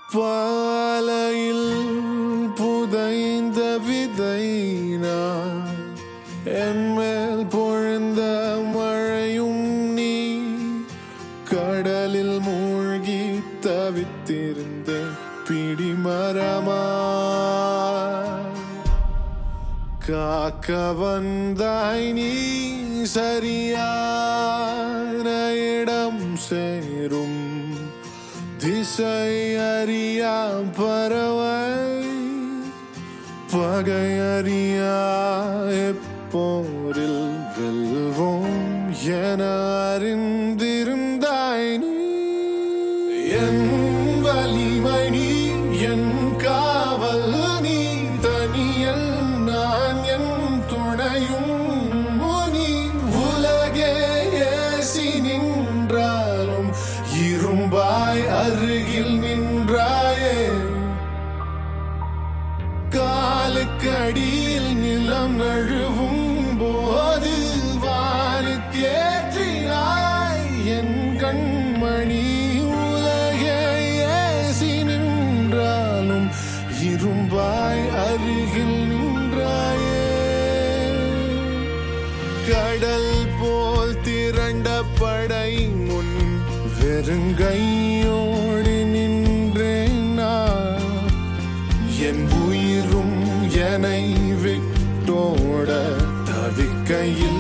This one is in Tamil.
பாலையில் புதைந்த விதை நான் என் மேல் பொழிந்த மழையும் நீ கடலில் மூழ்கி தவித்திருந்த பிடிமரமா காக்க வந்தாய் நீ சரியான இடம் சேரும் திசை அறியா பறவை பகை அறியா எப்போரில் வெல்வோம் என அறிந்திருந்தாய் நீ என் வலிமை நீ என் காவல் நீ தனியல் நான் என் துணையும் முனி உலகே ஏசி நின்றாலும் இரும்பாய் அருகில் நின்றாயே காலுக்கடியில் நிலம் நழுவும் போது வானுக்கேற்றினாய் என் கண்மணி உலகே ஏசி நின்றாலும் இரும்பாய் அருகில் நின்றாயே கடல் போல் திரண்ட படை முன் வெறுங்கையோடு நின்றேன் நான் என் உயிரும் என்னை விட்டோட தவிக்கையில்